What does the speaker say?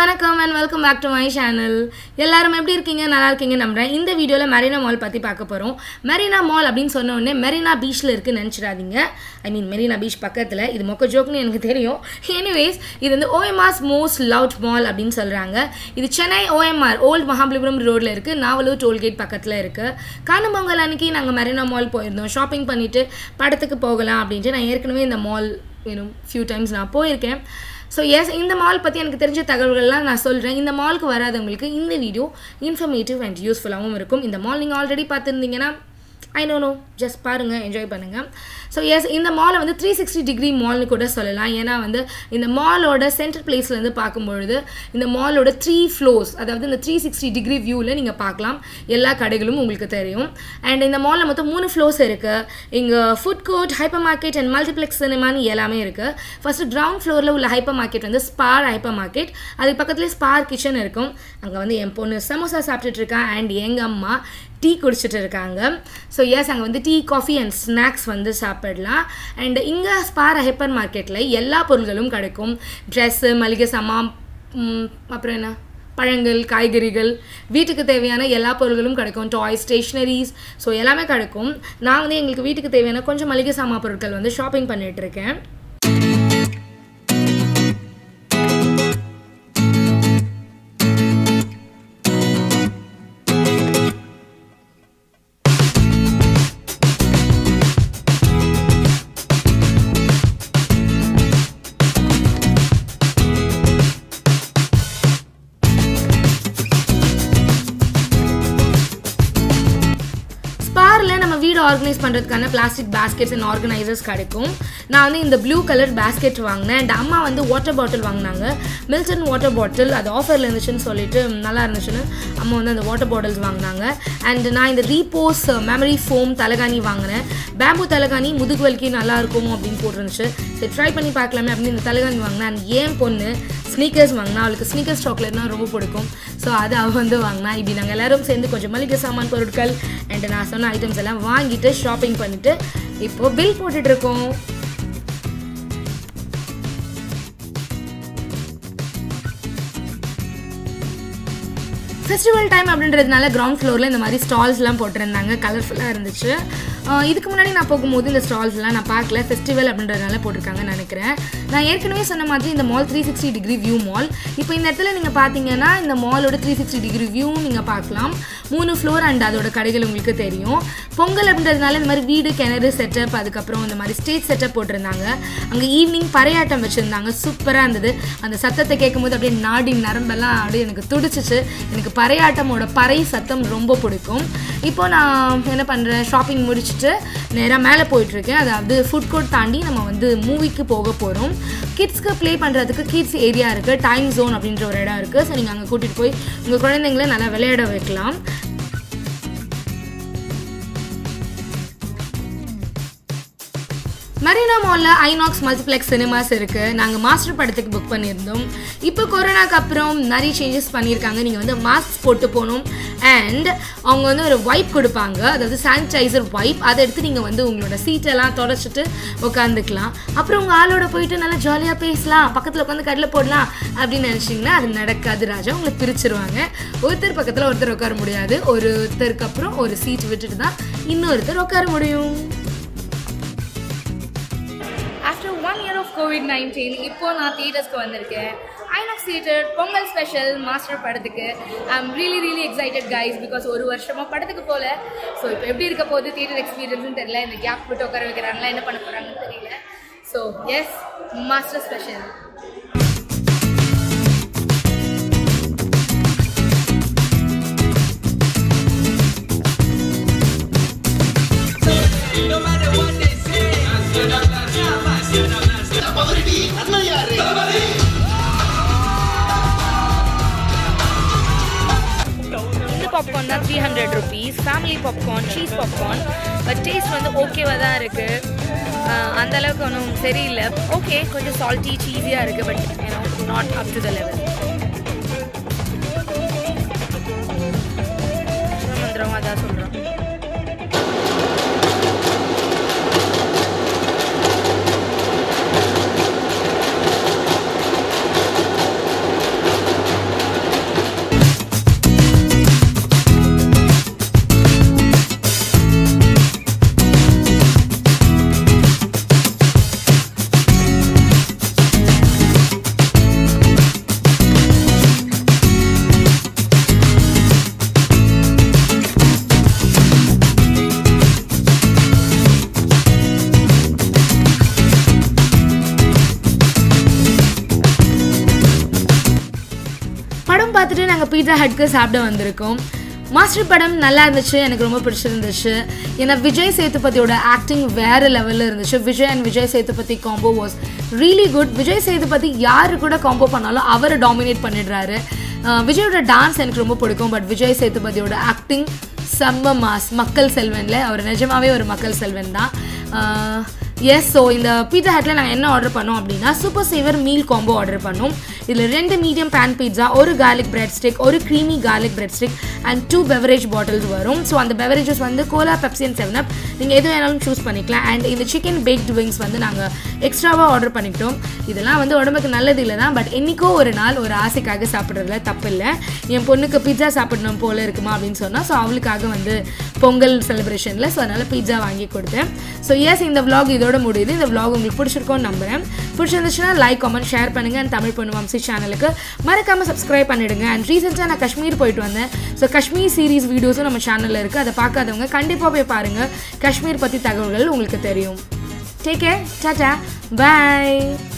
வணக்கம் and welcome back to my channel எல்லாரும் எப்படி இருக்கீங்க நல்லா இருக்கீங்க நம்புறேன் இந்த வீடியோவில் மெரினா மால் பற்றி பார்க்க போகிறோம் மெரினா மால் அப்படின்னு சொன்ன உடனே மெரினா பீச்சில் இருக்குன்னு நினச்சிடாதீங்க ஐ மீன் மெரினா பீச் பக்கத்தில் இது மொக்க ஜோக்குன்னு எனக்கு தெரியும் எனிவேஸ் இது வந்து ஓஎம்ஆர்ஸ் மோஸ்ட் லவுட் மால் அப்படின்னு சொல்கிறாங்க இது சென்னை ஓஎம்ஆர் ஓல்ட் மகாபலிபுரம் ரோட்டில் இருக்குது நாவலூர் டோல்கேட் பக்கத்தில் இருக்குது காணும் பொங்கல் அன்னைக்கு நாங்கள் மெரினா மால் போயிருந்தோம் ஷாப்பிங் பண்ணிவிட்டு படத்துக்கு போகலாம் அப்படின்ட்டு நான் ஏற்கனவே இந்த மால் வேணும் ஃபியூ டைம்ஸ் நான் போயிருக்கேன் ஸோ எஸ் இந்த மால் பற்றி எனக்கு தெரிஞ்ச தகவல்கள்லாம் நான் சொல்கிறேன் இந்த மாலுக்கு வராதவங்களுக்கு இந்த வீடியோ இன்ஃபர்மேட்டிவ் அண்ட் யூஸ்ஃபுல்லாகவும் இருக்கும் இந்த மால் நீங்கள் ஆல்ரெடி பார்த்துருந்தீங்கன்னா ஐ நோ நோ ஜஸ்ட் பாருங்கள் என்ஜாய் பண்ணுங்கள் ஸோ எஸ் இந்த மாலை வந்து த்ரீ சிக்ஸ்டி டிகிரி மால்னு கூட சொல்லலாம் ஏன்னா வந்து இந்த மாலோட சென்டர் பிளேஸ்லேருந்து பார்க்கும்பொழுது இந்த மாலோட த்ரீ ஃப்ளோர்ஸ் அதாவது இந்த த்ரீ சிக்ஸ்டி டிகிரி வியூவில் நீங்கள் பார்க்கலாம் எல்லா கடைகளும் உங்களுக்கு தெரியும் அண்ட் இந்த மாலில் மொத்தம் மூணு ஃப்ளோர்ஸ் இருக்குது இங்கே food court hyper market and multiplex சினிமான்னு எல்லாமே இருக்குது ஃபஸ்ட்டு கிரவுண்ட் ஃப்ளோரில் உள்ள ஹைப்பர் மார்க்கெட் வந்து ஸ்பார் ஹைப்பர் மார்க்கெட் அதுக்கு பக்கத்துலேயே ஸ்பார் கிச்சன் இருக்கும் அங்கே வந்து என் பொண்ணு சமோசா சாப்பிட்டுட்டு இருக்கேன் அண்ட் எங்கள் அம்மா டீ குடிச்சிட்டு இருக்காங்க ஸோ எஸ் அங்கே வந்து டீ காஃபி அண்ட் ஸ்நாக்ஸ் வந்து சாப்பிடலாம் அண்ட் இங்கே ஸ்பார் ஹைப்பர் மார்க்கெட்டில் எல்லா பொருள்களும் கிடைக்கும் ட்ரெஸ்ஸு மளிகை சாமான் ம், அப்புறம் என்ன பழங்கள் காய்கறிகள் வீட்டுக்கு தேவையான எல்லா பொருட்களும் கிடைக்கும் டாய் ஸ்டேஷ்னரிஸ் ஸோ எல்லாமே கிடைக்கும் நான் வந்து எங்களுக்கு வீட்டுக்கு தேவையான கொஞ்சம் மளிகை சாமான் பொருட்கள் வந்து ஷாப்பிங் பண்ணிட்டு இருக்கேன் ஸ்பாரில் நம்ம வீடு ஆர்கனைஸ் பண்ணுறதுக்கான பிளாஸ்டிக் பேஸ்கெட்ஸ் அண்ட் ஆர்கனைசர்ஸ் கிடைக்கும் நான் வந்து இந்த ப்ளூ கலர் பேஸ்கெட் வாங்கினேன் அண்ட் அம்மா வந்து வாட்டர் பாட்டில் வாங்கினாங்க மில்டன் வாட்டர் பாட்டில் அது ஆஃபரில் இருந்துச்சுன்னு சொல்லிட்டு நல்லா இருந்துச்சுன்னு அம்மா வந்து அந்த வாட்டர் பாட்டில்ஸ் வாங்கினாங்க அண்ட் நான் இந்த ரீபோஸ் மெமரி ஃபோம் தலகாணி வாங்கினேன் பேம்பு தலகாணி முதுகு வலிக்கு நல்லா இருக்கும் அப்படின்னு போட்டிருந்துச்சு சரி ட்ரை பண்ணி பார்க்கலாமே அப்படின்னு இந்த தலகாணி வாங்கினேன் அண்ட் ஏன் பொண்ணு ஸ்னீக்கர்ஸ் வாங்கினா அவளுக்கு ஸ்னீக்கர்ஸ் சாக்லேட்னா ரொம்ப பிடிக்கும் ஸோ அது அவள் வந்து வாங்கினா இப்படி நாங்கள் எல்லாரும் சேர்ந்து கொஞ்சம் மளிகை சாமான் பொருட்கள் அண்ட் நான் சொன்ன ஐட்டம்ஸ் எல்லாம் வாங்கிட்டு ஷாப்பிங் பண்ணிட்டு இப்போ பில் போட்டுட்டு இருக்கோம் ஃபெஸ்டிவல் டைம் அப்படின்றதுனால கிரவுண்ட் ஃப்ளோரில் இந்த மாதிரி ஸ்டால்ஸ்லாம் போட்டிருந்தாங்க கலர்ஃபுல்லாக இருந்துச்சு ஆஹ் இதுக்கு முன்னாடி நான் போகும்போது இந்த ஸ்டால்ஸ்லாம் நான் பார்க்கல ஃபெஸ்டிவல் அப்படின்றதுனால போட்டிருக்காங்கன்னு நினைக்கிறேன் நான் ஏற்கனவே சொன்ன மாதிரி இந்த mall three sixty degree view mall இப்போ இந்த இடத்துல நீங்கள் பார்த்தீங்கன்னா இந்த மாலோட த்ரீ சிக்ஸ்டி டிகிரி வியூ நீங்கள் பார்க்கலாம் மூணு ஃப்ளோர் அண்ட் அதோட கடைகள் உங்களுக்கு தெரியும் பொங்கல் அப்படின்றதுனால இந்த மாதிரி வீடு கிணறு செட்டப் அதுக்கப்புறம் இந்த மாதிரி ஸ்டேஜ் செட்டப் போட்டிருந்தாங்க அங்கே ஈவினிங் பறையாட்டம் வச்சுருந்தாங்க சூப்பராக இருந்தது அந்த சத்தத்தை கேட்கும்போது அப்படியே நாடி நரம்பெல்லாம் அப்படியே எனக்கு துடிச்சிச்சு எனக்கு பறையாட்டமோட பறை சத்தம் ரொம்ப பிடிக்கும் இப்போ நான் என்ன பண்ணுறேன் ஷாப்பிங் முடிச்சுட்டு நேராக மேலே போயிட்டுருக்கேன் அதாவது ஃபுட் கோர்ட் தாண்டி நம்ம வந்து மூவிக்கு போக போகிறோம் கிட்ஸ்க்கு ப்ளே பண்ணுறதுக்கு கிட்ஸ் ஏரியா இருக்குது டைம் ஜோன் அப்படின்ற ஒரு இடம் இருக்குது ஸோ நீங்கள் அங்கே கூட்டிகிட்டு போய் உங்கள் குழந்தைங்கள நல்லா விளையாட வைக்கலாம் மரீனா மாலில் ஐநாக்ஸ் மல்டிப்ளெக்ஸ் சினிமாஸ் இருக்குது நாங்கள் மாஸ்டர் படத்துக்கு புக் பண்ணியிருந்தோம் இப்போ கொரோனாக்கு அப்புறம் நிறைய சேஞ்சஸ் பண்ணியிருக்காங்க நீங்கள் வந்து மாஸ்க் போட்டு போகணும் அண்ட் அவங்க வந்து ஒரு வைப் கொடுப்பாங்க அதாவது சானிடைசர் வைப் அதை எடுத்து நீங்கள் வந்து உங்களோட சீட்டெல்லாம் தொடச்சிட்டு உட்காந்துக்கலாம் அப்புறம் உங்கள் ஆளோட போயிட்டு நல்லா ஜாலியாக பேசலாம் பக்கத்தில் உட்காந்து கடலை போடலாம் அப்படின்னு நினச்சிங்கன்னா அது நடக்காது ராஜா உங்களை பிரிச்சிருவாங்க ஒருத்தர் பக்கத்தில் ஒருத்தர் உட்கார முடியாது ஒருத்தருக்கு அப்புறம் ஒரு சீட் விட்டுட்டு தான் இன்னொருத்தர் உட்கார முடியும் after one year of Covid nineteen இப்போ நான் தியேட்டர்ஸ்க்கு வந்திருக்கேன் INOX theatre Pongal special Master படத்துக்கு I am really really excited guys because ஒரு வருஷமாக படத்துக்கு போகல ஸோ இப்போ எப்படி இருக்க போகுது தியேட்டர் எக்ஸ்பீரியன்ஸ்னு தெரியல இந்த கேப் விட்டு உட்கார வைக்கிறாங்களா என்ன பண்ண போகிறாங்கன்னு தெரியல ஸோ எஸ் மாஸ்டர் ஸ்பெஷல் இந்த பாப்கார்ன் தான் three hundred rupees family popcorn cheese popcorn but taste வந்து ஓகேவாக தான் இருக்குது அந்த அளவுக்கு ஒன்றும் சரியில்லை ஓகே கொஞ்சம் சால்ட்டி சீஸியாக இருக்குது but you know not up to the level மந்திரம் அதான் சொல்கிறோம் வந்துட்டு நாங்கள் பீட்சா ஹட்க்கு சாப்பிட வந்திருக்கோம் மாஸ்டர் படம் நல்லா இருந்துச்சு எனக்கு ரொம்ப பிடிச்சிருந்துச்சு ஏன்னா விஜய் சேதுபதியோட ஆக்டிங் வேறு லெவலில் இருந்துச்சு Vijay and Vijay Sethupathi combo was really good Vijay Sethupathi யார் கூட காம்போ பண்ணாலும் அவரை டாமினேட் பண்ணிடுறாரு அஹ் விஜயோட டான்ஸ் எனக்கு ரொம்ப பிடிக்கும் பட் விஜய் சேதுபதியோட ஆக்டிங் செம்ம மாஸ் மக்கள் செல்வன்ல அவர் நிஜமாவே ஒரு மக்கள் செல்வன் தான் எஸ் ஸோ இந்த பீட்சா ஹட்டில் நாங்கள் என்ன ஆர்டர் பண்ணோம் அப்படின்னா super saver meal combo order பண்ணோம் இதில் ரெண்டு மீடியம் பேன் பீட்சா ஒரு garlic பிரெட் ஸ்டிக் ஒரு creamy garlic bread stick and two beverage bottles வரும் ஸோ அந்த பெவரேஜஸ் வந்து cola Pepsi and seven up நீங்கள் எது வேணாலும் சூஸ் பண்ணிக்கலாம் அண்ட் இந்த சிக்கன் பேக்டு விங்ஸ் வந்து நாங்கள் எக்ஸ்ட்ராவாக ஆர்டர் பண்ணிக்கிட்டோம் இதெல்லாம் வந்து உடம்புக்கு நல்லது இல்லை தான் பட் என்றைக்கோ ஒரு நாள் ஒரு ஆசைக்காக சாப்பிட்றதுல தப்பு இல்லை என் பொண்ணுக்கு பீட்சா சாப்பிடணும் போல இருக்குமா அப்படின்னு சொன்னால் ஸோ அவளுக்காக வந்து பொங்கல் செலிப்ரேஷனில் ஸோ அதனால் பீட்சா வாங்கி கொடுத்தேன் ஸோ எஸ் இந்த vlog இதோட முடியுது இந்த vlog உங்களுக்கு பிடிச்சிருக்கோன்னு நம்புறேன் பிடிச்சிருந்துச்சுன்னா லைக் கமெண்ட் ஷேர் பண்ணுங்கள் அண்ட் தமிழ் பொண்ணு வம்சி சேனலுக்கு மறக்காமல் சப்ஸ்கிரைப் பண்ணிடுங்க அண்ட் ரீசெண்டாக நான் காஷ்மீர் போயிட்டு வந்தேன் ஸோ காஷ்மீர் சீரிஸ் வீடியோஸும் நம்ம சேனலில் இருக்குது அதை பார்க்காதவங்க கண்டிப்பாக போய் பாருங்கள் காஷ்மீர் பற்றி தகவல்கள் உங்களுக்கு தெரியும் டேக் கேர் டாடா பாய்